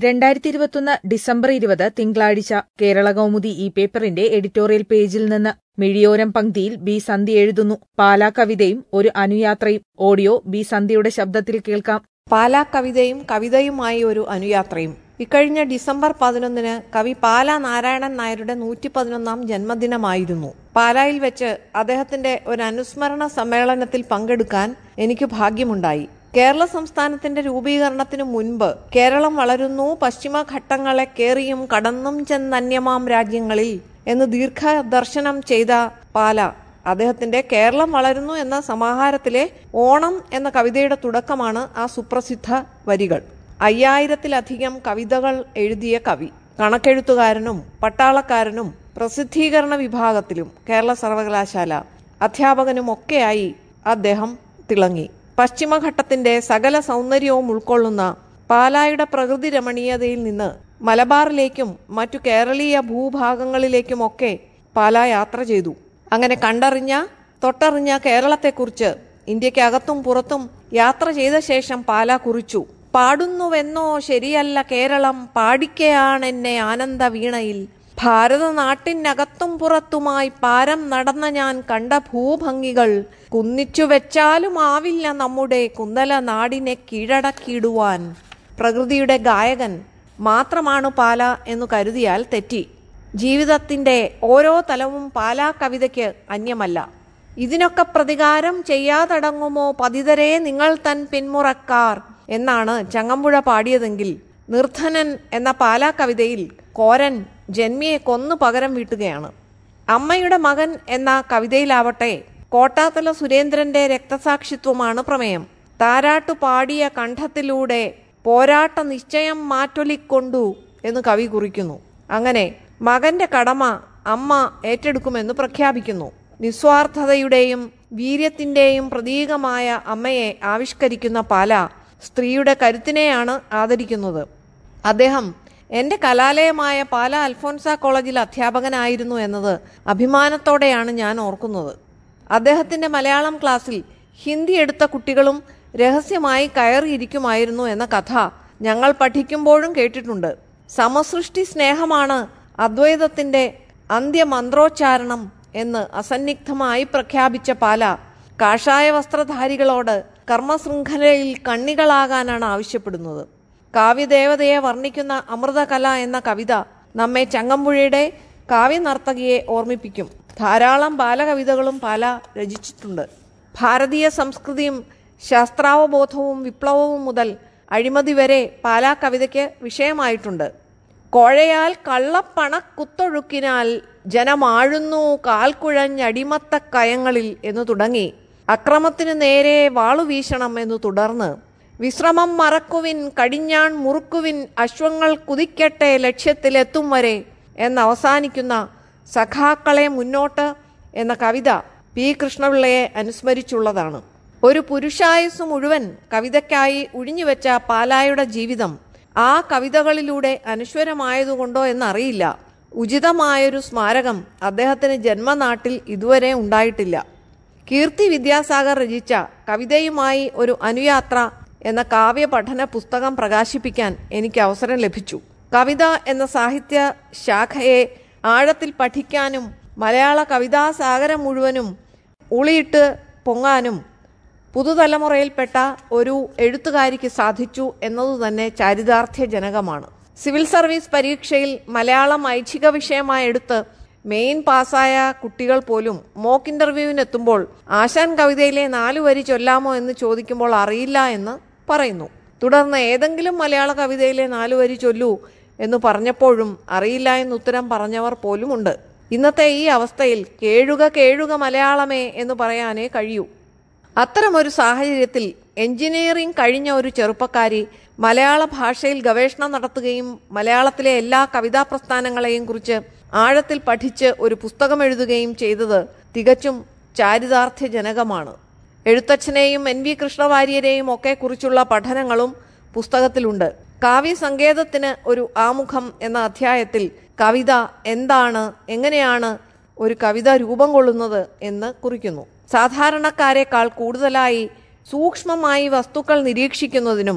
രണ്ടായിരത്തി ഇരുപത്തൊന്ന് ഡിസംബർ ഇരുപത് തിങ്കളാഴ്ച കേരള കൗമുദി ഈ പേപ്പറിന്റെ എഡിറ്റോറിയൽ പേജിൽ നിന്ന് മിഴിയോരം പങ്ക്തിയിൽ ബി സന്ധ്യ എഴുതുന്നു പാലാ കവിതയും ഒരു അനുയാത്രയും ഓഡിയോ ബി സന്ധ്യയുടെ ശബ്ദത്തിൽ കേൾക്കാം പാലാ കവിതയും കവിതയുമായി ഒരു അനുയാത്രയും ഇക്കഴിഞ്ഞ ഡിസംബർ പതിനൊന്നിന് കവി പാലാ നാരായണൻ നായരുടെ നൂറ്റി പതിനൊന്നാം ജന്മദിനമായിരുന്നു പാലായിൽ വെച്ച് അദ്ദേഹത്തിന്റെ ഒരു അനുസ്മരണ സമ്മേളനത്തിൽ പങ്കെടുക്കാൻ എനിക്ക് ഭാഗ്യമുണ്ടായി കേരള സംസ്ഥാനത്തിന്റെ രൂപീകരണത്തിനു മുൻപ് കേരളം വളരുന്നു പശ്ചിമഘട്ടങ്ങളെ കേറിയും കടന്നും ചെന്നന്യമാം രാജ്യങ്ങളിൽ എന്ന് ദീർഘദർശനം ചെയ്ത പാല അദ്ദേഹത്തിന്റെ കേരളം വളരുന്നു എന്ന സമാഹാരത്തിലെ ഓണം എന്ന കവിതയുടെ തുടക്കമാണ് ആ സുപ്രസിദ്ധ വരികൾ അയ്യായിരത്തിലധികം കവിതകൾ എഴുതിയ കവി കണക്കെഴുത്തുകാരനും പട്ടാളക്കാരനും പ്രസിദ്ധീകരണ വിഭാഗത്തിലും കേരള സർവകലാശാല അധ്യാപകനുമൊക്കെയായി അദ്ദേഹം തിളങ്ങി പശ്ചിമഘട്ടത്തിന്റെ സകല സൗന്ദര്യവും ഉൾക്കൊള്ളുന്ന പാലായുടെ പ്രകൃതി രമണീയതയിൽ നിന്ന് മലബാറിലേക്കും മറ്റു കേരളീയ ഭൂഭാഗങ്ങളിലേക്കുമൊക്കെ പാല യാത്ര ചെയ്തു അങ്ങനെ കണ്ടറിഞ്ഞ തൊട്ടറിഞ്ഞ കേരളത്തെക്കുറിച്ച് ഇന്ത്യക്കകത്തും പുറത്തും യാത്ര ചെയ്ത ശേഷം പാല കുറിച്ചു പാടുന്നുവെന്നോ ശരിയല്ല കേരളം പാടിക്കയാണെന്നെ ആനന്ദ വീണയിൽ ഭാരത നാട്ടിനകത്തും പുറത്തുമായി പാരം നടന്ന ഞാൻ കണ്ട ഭൂഭംഗികൾ കുന്നിച്ചു വെച്ചാലും ആവില്ല നമ്മുടെ കുന്തല നാടിനെ കീഴടക്കിയിടുവാൻ പ്രകൃതിയുടെ ഗായകൻ മാത്രമാണ് പാല എന്നു കരുതിയാൽ തെറ്റി ജീവിതത്തിന്റെ ഓരോ തലവും പാലാ കവിതയ്ക്ക് അന്യമല്ല ഇതിനൊക്കെ പ്രതികാരം ചെയ്യാതടങ്ങുമോ പതിതരെ നിങ്ങൾ തൻ പിന്മുറക്കാർ എന്നാണ് ചങ്ങമ്പുഴ പാടിയതെങ്കിൽ നിർധനൻ എന്ന പാലാ കവിതയിൽ കോരൻ ജന്മിയെ കൊന്നു പകരം വീട്ടുകയാണ് അമ്മയുടെ മകൻ എന്ന കവിതയിലാവട്ടെ കോട്ടാത്തല സുരേന്ദ്രന്റെ രക്തസാക്ഷിത്വമാണ് പ്രമേയം താരാട്ടു പാടിയ കണ്ഠത്തിലൂടെ പോരാട്ട നിശ്ചയം മാറ്റൊലിക്കൊണ്ടു എന്ന് കവി കുറിക്കുന്നു അങ്ങനെ മകന്റെ കടമ അമ്മ ഏറ്റെടുക്കുമെന്ന് പ്രഖ്യാപിക്കുന്നു നിസ്വാർത്ഥതയുടെയും വീര്യത്തിന്റെയും പ്രതീകമായ അമ്മയെ ആവിഷ്കരിക്കുന്ന പാല സ്ത്രീയുടെ കരുത്തിനെയാണ് ആദരിക്കുന്നത് അദ്ദേഹം എന്റെ കലാലയമായ പാല അൽഫോൻസ കോളേജിൽ അധ്യാപകനായിരുന്നു എന്നത് അഭിമാനത്തോടെയാണ് ഞാൻ ഓർക്കുന്നത് അദ്ദേഹത്തിന്റെ മലയാളം ക്ലാസ്സിൽ ഹിന്ദി എടുത്ത കുട്ടികളും രഹസ്യമായി കയറിയിരിക്കുമായിരുന്നു എന്ന കഥ ഞങ്ങൾ പഠിക്കുമ്പോഴും കേട്ടിട്ടുണ്ട് സമസൃഷ്ടി സ്നേഹമാണ് അദ്വൈതത്തിന്റെ അന്ത്യമന്ത്രോച്ചാരണം എന്ന് അസന്നിഗ്ധമായി പ്രഖ്യാപിച്ച പാല കാഷായ വസ്ത്രധാരികളോട് കർമ്മശൃംഖലയിൽ കണ്ണികളാകാനാണ് ആവശ്യപ്പെടുന്നത് കാവ്യദേവതയെ വർണ്ണിക്കുന്ന അമൃതകല എന്ന കവിത നമ്മെ ചങ്ങമ്പുഴയുടെ കാവ്യനർത്തകിയെ ഓർമ്മിപ്പിക്കും ധാരാളം ബാലകവിതകളും പാല രചിച്ചിട്ടുണ്ട് ഭാരതീയ സംസ്കൃതിയും ശാസ്ത്രാവബോധവും വിപ്ലവവും മുതൽ അഴിമതി വരെ പാലാ കവിതയ്ക്ക് വിഷയമായിട്ടുണ്ട് കോഴയാൽ കള്ളപ്പണ കുത്തൊഴുക്കിനാൽ ജനമാഴുന്നു കാൽക്കുഴഞ്ഞടിമത്ത കയങ്ങളിൽ എന്ന് തുടങ്ങി അക്രമത്തിനു നേരെ വാളുവീശണം എന്ന് തുടർന്ന് വിശ്രമം മറക്കുവിൻ കടിഞ്ഞാൺ മുറുക്കുവിൻ അശ്വങ്ങൾ കുതിക്കട്ടെ ലക്ഷ്യത്തിലെത്തും വരെ എന്നവസാനിക്കുന്ന സഖാക്കളെ മുന്നോട്ട് എന്ന കവിത പി കൃഷ്ണപിള്ളയെ അനുസ്മരിച്ചുള്ളതാണ് ഒരു പുരുഷായുസ് മുഴുവൻ കവിതയ്ക്കായി ഒഴിഞ്ഞുവെച്ച പാലായുടെ ജീവിതം ആ കവിതകളിലൂടെ അനശ്വരമായതുകൊണ്ടോ എന്നറിയില്ല ഉചിതമായൊരു സ്മാരകം അദ്ദേഹത്തിന് ജന്മനാട്ടിൽ ഇതുവരെ ഉണ്ടായിട്ടില്ല കീർത്തി വിദ്യാസാഗർ രചിച്ച കവിതയുമായി ഒരു അനുയാത്ര എന്ന കാവ്യ പഠന പുസ്തകം പ്രകാശിപ്പിക്കാൻ എനിക്ക് അവസരം ലഭിച്ചു കവിത എന്ന സാഹിത്യ ശാഖയെ ആഴത്തിൽ പഠിക്കാനും മലയാള കവിതാസാഗരം മുഴുവനും ഉളിയിട്ട് പൊങ്ങാനും പുതുതലമുറയിൽപ്പെട്ട ഒരു എഴുത്തുകാരിക്ക് സാധിച്ചു എന്നതു തന്നെ ചാരിതാർത്ഥ്യജനകമാണ് സിവിൽ സർവീസ് പരീക്ഷയിൽ മലയാളം ഐച്ഛിക വിഷയമായി എടുത്ത് മെയിൻ പാസ്സായ കുട്ടികൾ പോലും മോക്ക് ഇന്റർവ്യൂവിനെത്തുമ്പോൾ ആശാൻ കവിതയിലെ നാലു വരി ചൊല്ലാമോ എന്ന് ചോദിക്കുമ്പോൾ അറിയില്ല എന്ന് പറയുന്നു തുടർന്ന് ഏതെങ്കിലും മലയാള കവിതയിലെ നാലു വരി ചൊല്ലൂ എന്ന് പറഞ്ഞപ്പോഴും അറിയില്ല എന്ന് ഉത്തരം പറഞ്ഞവർ പോലുമുണ്ട് ഇന്നത്തെ ഈ അവസ്ഥയിൽ കേഴുക കേഴുക മലയാളമേ എന്ന് പറയാനേ കഴിയൂ അത്തരമൊരു സാഹചര്യത്തിൽ എഞ്ചിനീയറിംഗ് കഴിഞ്ഞ ഒരു ചെറുപ്പക്കാരി മലയാള ഭാഷയിൽ ഗവേഷണം നടത്തുകയും മലയാളത്തിലെ എല്ലാ കവിതാ പ്രസ്ഥാനങ്ങളെയും കുറിച്ച് ആഴത്തിൽ പഠിച്ച് ഒരു പുസ്തകം എഴുതുകയും ചെയ്തത് തികച്ചും ചാരിതാർത്ഥ്യജനകമാണ് എഴുത്തച്ഛനെയും എൻ വി കൃഷ്ണവാര്യരെയും ഒക്കെ കുറിച്ചുള്ള പഠനങ്ങളും പുസ്തകത്തിലുണ്ട് കാവ്യസങ്കേതത്തിന് ഒരു ആമുഖം എന്ന അധ്യായത്തിൽ കവിത എന്താണ് എങ്ങനെയാണ് ഒരു കവിത രൂപം കൊള്ളുന്നത് എന്ന് കുറിക്കുന്നു സാധാരണക്കാരെക്കാൾ കൂടുതലായി സൂക്ഷ്മമായി വസ്തുക്കൾ നിരീക്ഷിക്കുന്നതിനും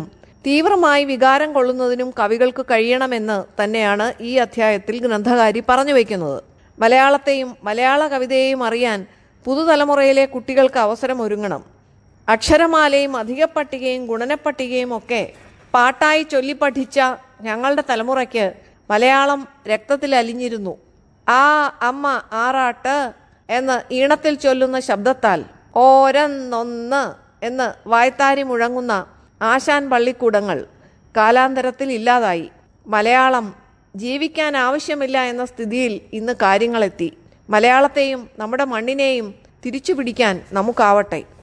തീവ്രമായി വികാരം കൊള്ളുന്നതിനും കവികൾക്ക് കഴിയണമെന്ന് തന്നെയാണ് ഈ അധ്യായത്തിൽ ഗ്രന്ഥകാരി പറഞ്ഞു വയ്ക്കുന്നത് മലയാളത്തെയും മലയാള കവിതയെയും അറിയാൻ പുതുതലമുറയിലെ കുട്ടികൾക്ക് അവസരം ഒരുങ്ങണം അക്ഷരമാലയും അധികപ്പട്ടികയും ഗുണനപ്പട്ടികയും ഒക്കെ പാട്ടായി ചൊല്ലിപ്പഠിച്ച ഞങ്ങളുടെ തലമുറയ്ക്ക് മലയാളം രക്തത്തിൽ അലിഞ്ഞിരുന്നു ആ അമ്മ ആറാട്ട് എന്ന് ഈണത്തിൽ ചൊല്ലുന്ന ശബ്ദത്താൽ ഓരന്നൊന്ന് എന്ന് വായ്ത്താരി മുഴങ്ങുന്ന ആശാൻ പള്ളിക്കൂടങ്ങൾ കാലാന്തരത്തിൽ ഇല്ലാതായി മലയാളം ജീവിക്കാൻ ആവശ്യമില്ല എന്ന സ്ഥിതിയിൽ ഇന്ന് കാര്യങ്ങളെത്തി മലയാളത്തെയും നമ്മുടെ മണ്ണിനെയും തിരിച്ചു പിടിക്കാൻ നമുക്കാവട്ടെ